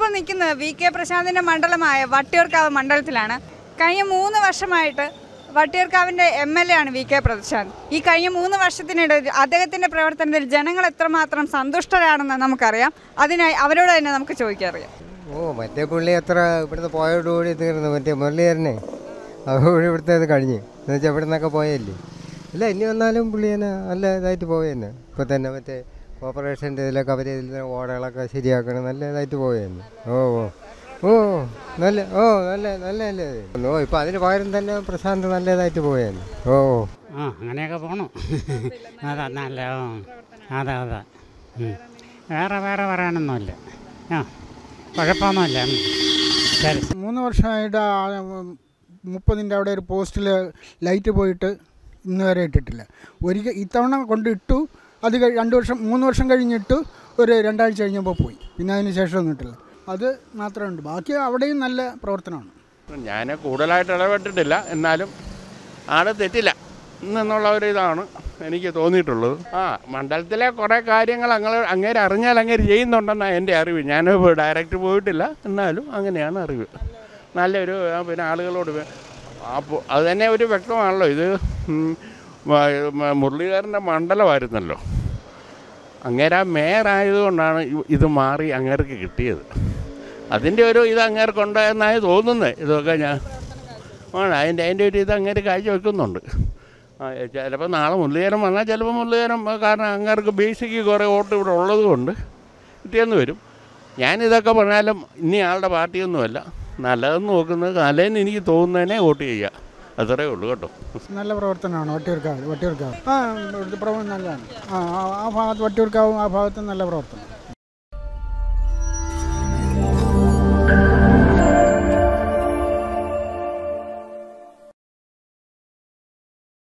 നമ്മളിപ്പോൾ നിൽക്കുന്നത് V K പ്രശാന്തിൻ്റെ മണ്ഡലമായ വട്ടിയൂർക്കാവ് മണ്ഡലത്തിലാണ് കഴിഞ്ഞ മൂന്ന് വർഷമായിട്ട് വട്ടിയൂർക്കാവിൻ്റെ എം എൽ എ ആണ് വി കെ പ്രശാന്ത് ഈ കഴിഞ്ഞ മൂന്ന് വർഷത്തിനിടെ അദ്ദേഹത്തിൻ്റെ പ്രവർത്തനത്തിൽ ജനങ്ങൾ എത്രമാത്രം സന്തുഷ്ടരാണെന്ന് നമുക്കറിയാം അതിനായി അവരോട് തന്നെ നമുക്ക് ചോദിക്കാറിയാം ഓ മറ്റേ പുള്ളി എത്ര ഇവിടുന്ന് പോയോടുകൂടി തീർന്നു മറ്റേ മുരളീധരനെ അതോടെ ഇവിടുത്തെ ഇത് കഴിഞ്ഞ് എന്ന് വെച്ചാൽ ഇവിടെ നിന്നൊക്കെ പോയല്ലേ ഇല്ല ഇനി വന്നാലും പുള്ളി തന്നെ നല്ല ഇതായിട്ട് പോയെന്നെ ഇപ്പോൾ തന്നെ മറ്റേ ഓപ്പറേഷൻ്റെ ഇതിലൊക്കെ അവർ ഇതിൽ ഓടകളൊക്കെ ശരിയാക്കണം നല്ല ഇതായിട്ട് പോയെന്നെ ഓ ഓ ഓ നല്ല ഓ നല്ല നല്ല നല്ല ഇത്. ഓ ഇപ്പം അതിന് പകരം തന്നെ പ്രശാന്ത് നല്ല ഇതായിട്ട് പോയെന്നെ ഓ ആ അങ്ങനെയൊക്കെ പോണു അതാ നല്ല ഓ അതെ അതെ ഉം. വേറെ വേറെ പറയാനൊന്നുമില്ല ആ കുഴപ്പമൊന്നുമില്ല ഉം. ശരി മൂന്ന് വർഷമായിട്ട് ആ, ഉം, മുപ്പതിൻ്റെ അവിടെ ഒരു പോസ്റ്റിൽ ലൈറ്റ് പോയിട്ട് ഇന്ന് വരെ ഇട്ടിട്ടില്ല ഒരിക്കൽ ഇത്തവണ കൊണ്ട് ഇട്ടു അത് കഴി- രണ്ട് വർഷം മൂന്ന് വർഷം കഴിഞ്ഞിട്ട് ഒരു രണ്ടാഴ്ച കഴിഞ്ഞപ്പോൾ പോയി പിന്നെ അതിന് ശേഷം ഒന്നും ഇട്ടില്ല അത് മാത്രമുണ്ട് ബാക്കി അവിടെയും നല്ല പ്രവർത്തനമാണ് ഞാൻ കൂടുതലായിട്ട് ഇടപെട്ടിട്ടില്ല എന്നാലും ആള് തെറ്റില്ല എന്നുള്ള ഒരു ഇതാണ് എനിക്ക് തോന്നിയിട്ടുള്ളത് ആ മണ്ഡലത്തിലെ കുറേ കാര്യങ്ങൾ അങ്ങ് അങ്ങേര് അറിഞ്ഞാൽ അങ്ങേര് ചെയ്യുന്നുണ്ടെന്നാണ് എൻ്റെ അറിവ് ഞാൻ ഡയറക്റ്റ് പോയിട്ടില്ല എന്നാലും അങ്ങനെയാണ് അറിവ് നല്ലൊരു ആ, പിന്നെ ആളുകളോട് വേ- അപ്പോൾ അത് തന്നെ ഒരു വ്യക്തമാണല്ലോ ഇത് ഉം, മ- മ- മുരളീധരൻ്റെ മണ്ഡലമായിരുന്നല്ലോ അങ്ങേര് ആ മേയറായതുകൊണ്ടാണ് ഇ- ഇത് മാറി അങ്ങേർക്ക് കിട്ടിയത് അതിൻ്റെ ഒരു ഇത് അങ്ങേർക്കുണ്ട് എന്നാണ് തോന്നുന്നത് ഇതൊക്കെ ഞാൻ ആണ് അതിൻ്റെ അതിൻ്റെ ഒരു ഇത് അങ്ങേര് കാഴ്ച വെക്കുന്നുണ്ട് ആ ചിലപ്പോൾ നാളെ മുരളീധരൻ വന്നാൽ ചിലപ്പോൾ മുരളീധരൻ കാരണം അങ്ങേർക്ക് ബേസിക് കുറേ വോട്ട് ഇവിടെ ഉള്ളത് കൊണ്ട് കിട്ടിയെന്ന് വരും ഞാനിതൊക്കെ പറഞ്ഞാലും ഇനി ആളുടെ പാർട്ടിയൊന്നുമല്ല നല്ലതെന്ന് നോക്കുന്നത് നല്ലതെന്ന് എനിക്ക് തോന്നുന്നതിനെ വോട്ട് ചെയ്യുക അത്രേ ഉള്ളൂ കേട്ടോ നല്ല പ്രവർത്തനമാണ് വട്ടിയൂർക്കാവ് വട്ടിയൂർക്കാവ് ആ ഇവിടുത്തെ പ്രവർത്തനം നല്ലതാണ് ആ ആ- ആ ഭാഗത്ത് വട്ടിയൂർക്കാവും ആ ഭാഗത്ത് നല്ല പ്രവർത്തനം